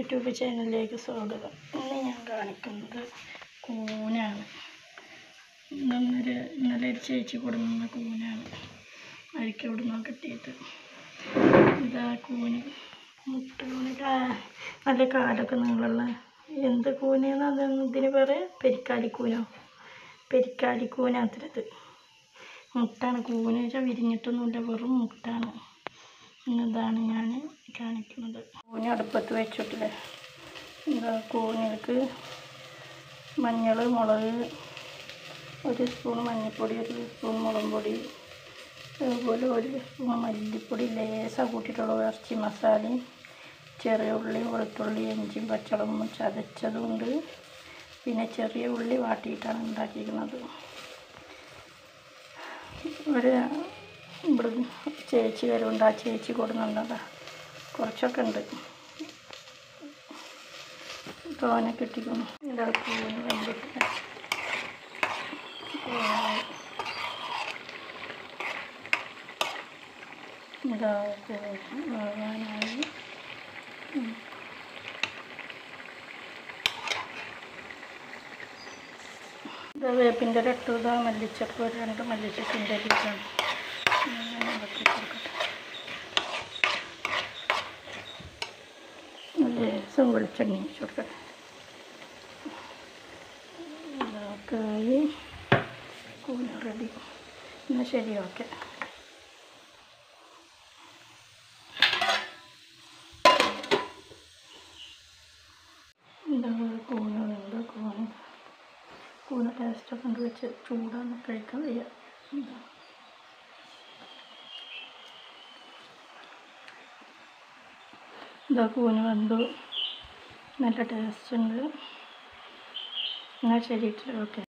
YouTube ചാനലിലേക്ക് സ്വാഗതം ഇന്ന് ഞാൻ കാണിക്കുന്നത് കൂനാണ് ഇന്നൊന്നൊരു ഇന്നലെ ഒരു ചേച്ചി കൊടുക്കുന്ന കൂനാണ് അരിക്ക് അവിടെ നിന്ന് കിട്ടിയിട്ട് ഇതാ കൂന് മുട്ട കൂന് കാ- നല്ല കാലൊക്കെ നീളമുള്ള എന്ത് കൂനെന്ന് ഇതിന് പറയാം പെരിക്കാലിക്കൂനോ പെരിക്കാലിക്കൂനാത്രത് മുട്ടാണ് കൂന് വെച്ചാൽ വിരിഞ്ഞിട്ടൊന്നുമില്ല വെറും മുട്ടാണ് ഇതാണ് ഞാൻ കാണിക്കുന്നത് കൂന് അടുപ്പത്ത് വെച്ചിട്ടില്ലേ എന്താ കൂനിലേക്ക് മഞ്ഞൾ മുളക് ഒരു സ്പൂൺ മഞ്ഞൾപ്പൊടി ഒരു സ്പൂൺ മുളക് പൊടി അതുപോലെ ഒരു സ്പൂൺ മല്ലിപ്പൊടി ലേസ കൂട്ടിയിട്ടുള്ള ഇറച്ചി മസാലയും ചെറിയ ഉള്ളി വെളുത്തുള്ളി ഇഞ്ചിയും പച്ചളകും ചതച്ചതുണ്ട് പിന്നെ ചെറിയ ഉള്ളി വാട്ടിയിട്ടാണ് ഉണ്ടാക്കിയിരിക്കുന്നത് ഒരു ഇവിടെ ചേച്ചി വരുന്നുണ്ട് ആ ചേച്ചി കൊടുക്കുന്നുണ്ടതാ കുറച്ചൊക്കെ ഉണ്ട് തോനെ കിട്ടിക്കുന്നു ഇതാ കൂന് വെന്തിട്ട് ഇതാ വേവാനായി ഉം. ഇതാ വേപ്പിൻ്റെ ഒരു എട്ട് ഇതാ മല്ലിച്ചപ്പ് ഒരു രണ്ട് മല്ലിച്ചപ്പിൻ്റെ ഇതാണ് ഇങ്ങനെ ഇളക്കി കൊടുക്കട്ടെ ലേശം വെളിച്ചെണ്ണ ഒഴിച്ച് കൊടുക്കട്ടെ ഇതാക്കായി കൂന റെഡി എന്നാൽ ശരി ഓക്കെ എന്താ കൂന എന്താ കൂന കൂന ടേസ്റ്റൊക്കെ ഉണ്ട് വെച്ച് ചൂടാണ് കഴിക്കാൻ വയ്യ എന്താ ഇതാ കൂന് വന്നു നല്ല ടേസ്റ്റ് ഉണ്ട് എന്നാൽ ശരി ഓക്കെ